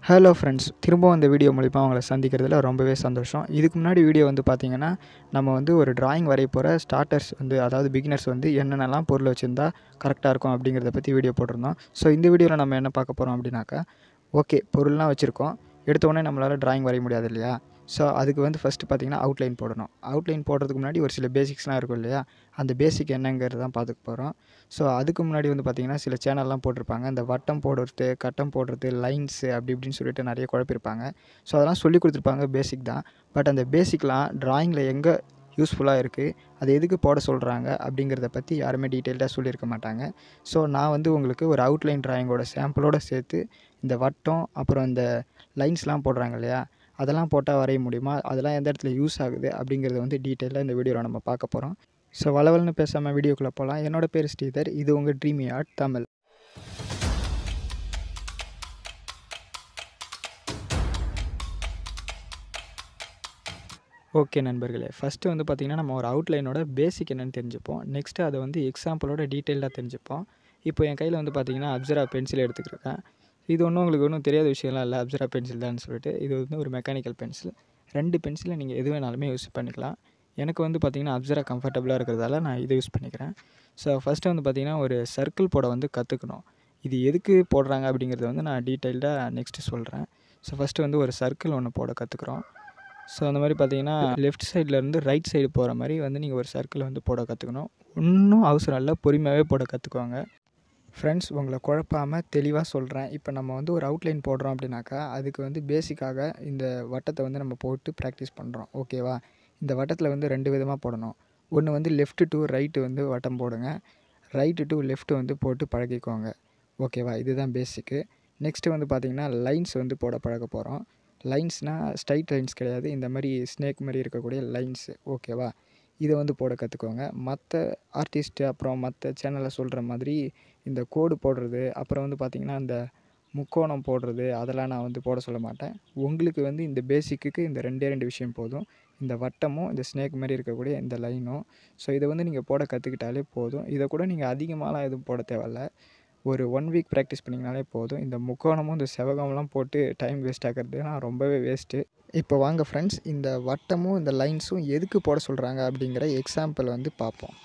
hello friends திரும்பவும் இந்த video மூலிமா உங்களை சந்திக்கிறதுல ரொம்பவே சந்தோஷம் இதுக்கு முன்னாடி வீடியோ வந்து பார்த்திங்கன்னா நம்ம வந்து ஒரு டிராயிங் வரைய போகிற ஸ்டார்டர்ஸ் வந்து அதாவது பிகினர்ஸ் வந்து என்னென்னலாம் பொருள் வச்சுருந்தா கரெக்டாக இருக்கும் அப்படிங்கிறத பற்றி வீடியோ போட்டிருந்தோம் ஸோ இந்த வீடியோவில் நம்ம என்ன பார்க்க போகிறோம் அப்படின்னாக்கா ஓகே பொருள்லாம் வச்சுருக்கோம் எடுத்த உடனே நம்மளால் டிராயிங் வரைய முடியாது இல்லையா ஸோ அதுக்கு வந்து ஃபஸ்ட்டு பார்த்திங்கன்னா அவுட்லைன் போடணும் அவுட்லைன் போடுறதுக்கு முன்னாடி ஒரு சில பேசிக்ஸ்லாம் இருக்கும் இல்லையா அந்த பேசிக் என்னங்கிறது தான் பார்த்துக்க போகிறோம் ஸோ அதுக்கு முன்னாடி வந்து பார்த்திங்கன்னா சில சேனல்லாம் போட்டிருப்பாங்க இந்த வட்டம் போடுறது கட்டம் போடுறது லைன்ஸு அப்படி இப்படின்னு சொல்லிட்டு நிறைய குழப்பிருப்பாங்க ஸோ அதெல்லாம் சொல்லி கொடுத்துருப்பாங்க பேசிக் தான் பட் அந்த பேசிக்லாம் ட்ராயிங்கில் எங்கே யூஸ்ஃபுல்லாக இருக்குது அது எதுக்கு போட சொல்கிறாங்க அப்படிங்கிறத பற்றி யாருமே டீட்டெயில்டாக சொல்லியிருக்க மாட்டாங்க ஸோ நான் வந்து உங்களுக்கு ஒரு அவுட்லைன் ட்ராயிங்கோட சாம்பிளோட சேர்த்து இந்த வட்டம் அப்புறம் இந்த லைன்ஸ்லாம் போடுறாங்க இல்லையா அதெல்லாம் போட்டால் வரைய முடியுமா அதெல்லாம் எந்த இடத்துல யூஸ் ஆகுது அப்படிங்கிறத வந்து டீட்டெயிலாக இந்த வீடியோவில் நம்ம பார்க்க போகிறோம் ஸோ வளவல்னு பேசாமல் வீடியோக்குள்ளே போகலாம் என்னோட பேர் ஸ்ரீதர் இது உங்கள் ட்ரீமி ஆர்ட் தமிழ் ஓகே நண்பர்களே ஃபஸ்ட்டு வந்து பார்த்திங்கன்னா நம்ம ஒரு அவுட்லைனோட பேசிக் என்னென்னு தெரிஞ்சுப்போம் நெக்ஸ்ட்டு அதை வந்து எக்ஸாம்பிளோட டீட்டெயிலாக தெரிஞ்சுப்போம் இப்போ என் கையில் வந்து பார்த்திங்கன்னா அப்சரா பென்சில் எடுத்துக்கிருக்கேன் இது ஒன்றும் உங்களுக்கு ஒன்றும் தெரியாத விஷயம்லாம் இல்லை அப்சரா பென்சில் தான் சொல்லிட்டு இது வந்து ஒரு மெக்கானிக்கல் பென்சில் ரெண்டு பென்சிலை நீங்கள் எது வேணாலுமே யூஸ் பண்ணிக்கலாம் எனக்கு வந்து பார்த்திங்கன்னா அப்சரா கம்ஃபர்டபுளாக இருக்கிறதால நான் இதை யூஸ் பண்ணிக்கிறேன் ஸோ ஃபஸ்ட்டு வந்து பார்த்திங்கன்னா ஒரு சர்க்கிள் போட வந்து கற்றுக்கணும் இது எதுக்கு போடுறாங்க அப்படிங்கிறத வந்து நான் டீட்டெயில்டாக நெக்ஸ்ட்டு சொல்கிறேன் ஸோ ஃபஸ்ட்டு வந்து ஒரு சர்க்கிள் ஒன்று போட கற்றுக்குறோம் ஸோ அந்த மாதிரி பார்த்தீங்கன்னா லெஃப்ட் சைட்லேருந்து ரைட் சைடு போகிற மாதிரி வந்து நீங்கள் ஒரு சர்க்கிள் வந்து போட கற்றுக்கணும் ஒன்றும் அவசரம் இல்லை பொறுமையாகவே போட கற்றுக்குவாங்க ஃப்ரெண்ட்ஸ் உங்களை குழப்பாமல் தெளிவாக சொல்கிறேன் இப்போ நம்ம வந்து ஒரு அவுட்லைன் போடுறோம் அப்படின்னாக்கா அதுக்கு வந்து பேசிக்காக இந்த வட்டத்தை வந்து நம்ம போட்டு ப்ராக்டிஸ் பண்ணுறோம் ஓகேவா இந்த வட்டத்தில் வந்து ரெண்டு விதமாக போடணும் ஒன்று வந்து லெஃப்ட்டு டு ரைட்டு வந்து வட்டம் போடுங்க ரைட்டு டு லெஃப்ட்டு வந்து போட்டு பழகிக்கோங்க ஓகேவா இதுதான் பேசிக்கு நெக்ஸ்ட்டு வந்து பார்த்திங்கன்னா லைன்ஸ் வந்து போட பழக போகிறோம் லைன்ஸ்னால் ஸ்ட்ரைட் லைன்ஸ் கிடையாது இந்த மாதிரி ஸ்னேக் மாதிரி இருக்கக்கூடிய லைன்ஸு ஓகேவா இதை வந்து போட கற்றுக்கோங்க மற்ற ஆர்டிஸ்ட்டு அப்புறம் மற்ற சேனலில் சொல்கிற மாதிரி இந்த கோடு போடுறது அப்புறம் வந்து பார்த்திங்கன்னா இந்த முக்கோணம் போடுறது அதெல்லாம் நான் வந்து போட சொல்ல மாட்டேன் உங்களுக்கு வந்து இந்த பேசிக்குக்கு இந்த ரெண்டே ரெண்டு விஷயம் போதும் இந்த வட்டமும் இந்த ஸ்னேக் மாதிரி இருக்கக்கூடிய இந்த லைனும் ஸோ இதை வந்து நீங்கள் போட கற்றுக்கிட்டாலே போதும் இதை கூட நீங்கள் அதிகமாகலாம் எதுவும் போட தேவையில்ல ஒரு ஒன் வீக் ப்ராக்டிஸ் பண்ணிங்கனாலே போதும் இந்த முக்கோணமும் இந்த செவகம்லாம் போட்டு டைம் வேஸ்ட் ஆகிறதுலாம் ரொம்பவே வேஸ்ட்டு இப்போ வாங்க ஃப்ரெண்ட்ஸ் இந்த வட்டமும் இந்த லைன்ஸும் எதுக்கு போட சொல்கிறாங்க அப்படிங்கிற எக்ஸாம்பிள் வந்து பார்ப்போம்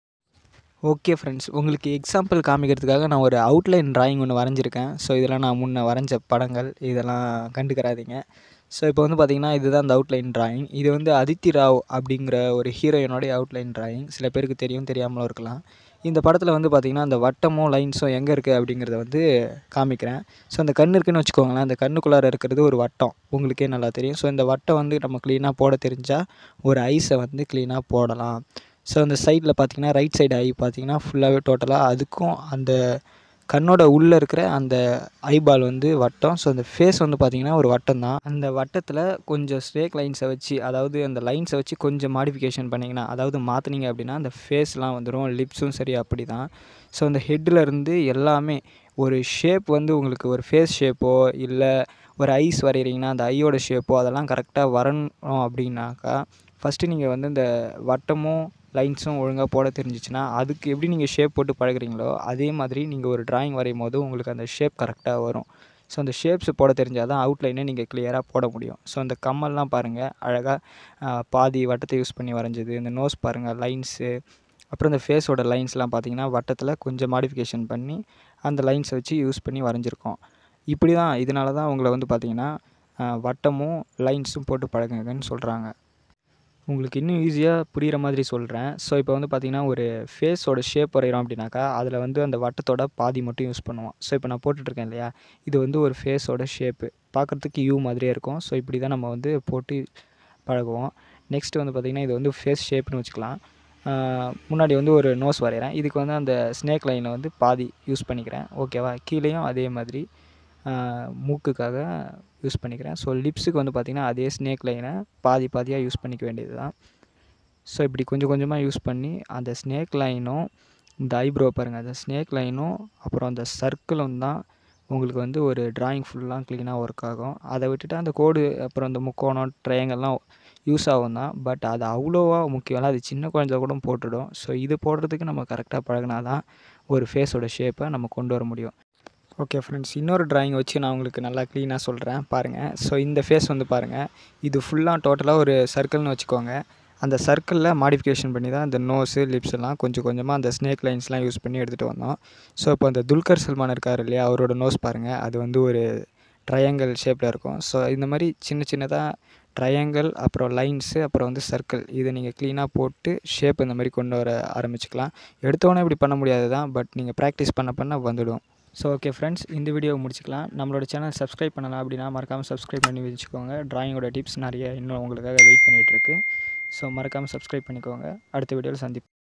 ஓகே ஃப்ரெண்ட்ஸ் உங்களுக்கு எக்ஸாம்பிள் காமிக்கிறதுக்காக நான் ஒரு அவுட்லைன் ட்ராயிங் ஒன்று வரைஞ்சிருக்கேன் ஸோ இதெல்லாம் நான் முன்னே வரைஞ்ச படங்கள் இதெல்லாம் கண்டுக்கிறாதீங்க ஸோ இப்போ வந்து பார்த்திங்கன்னா இதுதான் அந்த அவுட்லைன் ட்ராயிங் இது வந்து அதித்தி ராவ் அப்படிங்கிற ஒரு ஹீரோயினோடைய அவுட்லைன் ட்ராயிங் சில பேருக்கு தெரியும் தெரியாமலும் இருக்கலாம் இந்த படத்தில் வந்து பார்த்திங்கன்னா அந்த வட்டமும் லைன்ஸும் எங்கே இருக்குது அப்படிங்கிறத வந்து காமிக்கிறேன் ஸோ அந்த கண் இருக்குன்னு வச்சுக்கோங்களேன் அந்த கண்ணுக்குள்ளார இருக்கிறது ஒரு வட்டம் உங்களுக்கே நல்லா தெரியும் ஸோ இந்த வட்டம் வந்து நம்ம க்ளீனாக போட தெரிஞ்சால் ஒரு ஐஸை வந்து க்ளீனாக போடலாம் ஸோ அந்த சைடில் பார்த்திங்கன்னா ரைட் சைடு ஐ பார்த்திங்கன்னா ஃபுல்லாகவே டோட்டலாக அதுக்கும் அந்த கண்ணோட உள்ளே இருக்கிற அந்த ஐபால் வந்து வட்டம் ஸோ அந்த ஃபேஸ் வந்து பார்த்திங்கன்னா ஒரு வட்டம் தான் அந்த வட்டத்தில் கொஞ்சம் ஸ்ட்ரேக் லைன்ஸை வச்சு அதாவது அந்த லைன்ஸை வச்சு கொஞ்சம் மாடிஃபிகேஷன் பண்ணிங்கன்னா அதாவது மாற்றினீங்க அப்படின்னா அந்த ஃபேஸ்லாம் வந்துடும் லிப்ஸும் சரி அப்படி தான் ஸோ அந்த ஹெட்டில் இருந்து எல்லாமே ஒரு ஷேப் வந்து உங்களுக்கு ஒரு ஃபேஸ் ஷேப்போ இல்லை ஒரு ஐஸ் வரைகிறீங்கன்னா அந்த ஐயோட ஷேப்போ அதெல்லாம் கரெக்டாக வரணும் அப்படின்னாக்கா ஃபஸ்ட்டு நீங்கள் வந்து இந்த வட்டமும் லைன்ஸும் ஒழுங்காக போட தெரிஞ்சிச்சுன்னா அதுக்கு எப்படி நீங்கள் ஷேப் போட்டு பழகுறீங்களோ அதே மாதிரி நீங்கள் ஒரு ட்ராயிங் வரையும் போது உங்களுக்கு அந்த ஷேப் கரெக்டாக வரும் ஸோ அந்த ஷேப்ஸ் போட தெரிஞ்சால் தான் அவுட்லைனே நீங்கள் கிளியராக போட முடியும் ஸோ அந்த கம்மல்லாம் பாருங்கள் அழகாக பாதி வட்டத்தை யூஸ் பண்ணி வரைஞ்சது இந்த நோஸ் பாருங்கள் லைன்ஸு அப்புறம் இந்த ஃபேஸோட லைன்ஸ்லாம் பார்த்தீங்கன்னா வட்டத்தில் கொஞ்சம் மாடிஃபிகேஷன் பண்ணி அந்த லைன்ஸை வச்சு யூஸ் பண்ணி வரைஞ்சிருக்கோம் இப்படி தான் இதனால தான் உங்களை வந்து பார்த்திங்கன்னா வட்டமும் லைன்ஸும் போட்டு பழகுங்கன்னு சொல்கிறாங்க உங்களுக்கு இன்னும் ஈஸியாக புரிகிற மாதிரி சொல்கிறேன் ஸோ இப்போ வந்து பார்த்திங்கன்னா ஒரு ஃபேஸோட ஷேப் வரைகிறோம் அப்படின்னாக்கா அதில் வந்து அந்த வட்டத்தோட பாதி மட்டும் யூஸ் பண்ணுவோம் ஸோ இப்போ நான் போட்டுட்ருக்கேன் இல்லையா இது வந்து ஒரு ஃபேஸோட ஷேப்பு பார்க்குறதுக்கு யூ மாதிரியே இருக்கும் ஸோ இப்படி தான் நம்ம வந்து போட்டு பழகுவோம் நெக்ஸ்ட்டு வந்து பார்த்திங்கன்னா இது வந்து ஃபேஸ் ஷேப்னு வச்சுக்கலாம் முன்னாடி வந்து ஒரு நோஸ் வரைகிறேன் இதுக்கு வந்து அந்த ஸ்னேக் லைனை வந்து பாதி யூஸ் பண்ணிக்கிறேன் ஓகேவா கீழேயும் அதே மாதிரி மூக்குக்காக யூஸ் பண்ணிக்கிறேன் ஸோ லிப்ஸுக்கு வந்து பார்த்திங்கன்னா அதே ஸ்னேக் லைனை பாதி பாதியாக யூஸ் பண்ணிக்க வேண்டியது தான் ஸோ இப்படி கொஞ்சம் கொஞ்சமாக யூஸ் பண்ணி அந்த ஸ்னேக் லைனும் இந்த ஐப்ரோ பாருங்கள் அந்த ஸ்னேக் லைனும் அப்புறம் அந்த சர்க்கிளும் தான் உங்களுக்கு வந்து ஒரு ட்ராயிங் ஃபுல்லாக க்ளீனாக ஒர்க் ஆகும் அதை விட்டுட்டு அந்த கோடு அப்புறம் அந்த முக்கோணம் ட்ரையாங்கல்லாம் யூஸ் ஆகும் தான் பட் அது அவ்வளோவா முக்கியம் இல்லை அது சின்ன குழந்தை கூட போட்டுடும் ஸோ இது போடுறதுக்கு நம்ம கரெக்டாக பழகினா தான் ஒரு ஃபேஸோட ஷேப்பை நம்ம கொண்டு வர முடியும் ஓகே ஃப்ரெண்ட்ஸ் இன்னொரு டிராயிங் வச்சு நான் உங்களுக்கு நல்லா க்ளீனாக சொல்கிறேன் பாருங்கள் ஸோ இந்த ஃபேஸ் வந்து பாருங்கள் இது ஃபுல்லாக டோட்டலாக ஒரு சர்க்கிள்னு வச்சுக்கோங்க அந்த சர்க்கிளில் மாடிஃபிகேஷன் பண்ணி தான் இந்த நோஸு லிப்ஸ் எல்லாம் கொஞ்சம் கொஞ்சமாக அந்த ஸ்னேக் லைன்ஸ்லாம் யூஸ் பண்ணி எடுத்துகிட்டு வந்தோம் ஸோ இப்போ அந்த துல்கர் சல்மான் இருக்கார் இல்லையா அவரோட நோஸ் பாருங்கள் அது வந்து ஒரு ட்ரையாங்கிள் ஷேப்பில் இருக்கும் ஸோ இந்த மாதிரி சின்ன சின்னதாக ட்ரையாங்கிள் அப்புறம் லைன்ஸு அப்புறம் வந்து சர்க்கிள் இதை நீங்கள் க்ளீனாக போட்டு ஷேப் இந்த மாதிரி கொண்டு வர ஆரம்பிச்சுக்கலாம் எடுத்தோடனே இப்படி பண்ண முடியாது தான் பட் நீங்கள் ப்ராக்டிஸ் பண்ண பண்ண வந்துடும் ஸோ ஓகே ஃப்ரெண்ட்ஸ் இந்த வீடியோவை முடிச்சுக்கலாம் நம்மளோட சேனல் சப்ஸ்கிரைப் பண்ணலாம் அப்படின்னா மறக்காமல் சப்ஸ்கிரைப் பண்ணி வச்சுக்கோங்க ட்ராயிங்கோட டிப்ஸ் நிறைய இன்னும் உங்களுக்காக வெயிட் பண்ணிகிட்ருக்கு ஸோ மறக்காமல் சப்ஸ்கிரைப் பண்ணிக்கோங்க அடுத்த வீடியோவில் சந்திப்போம்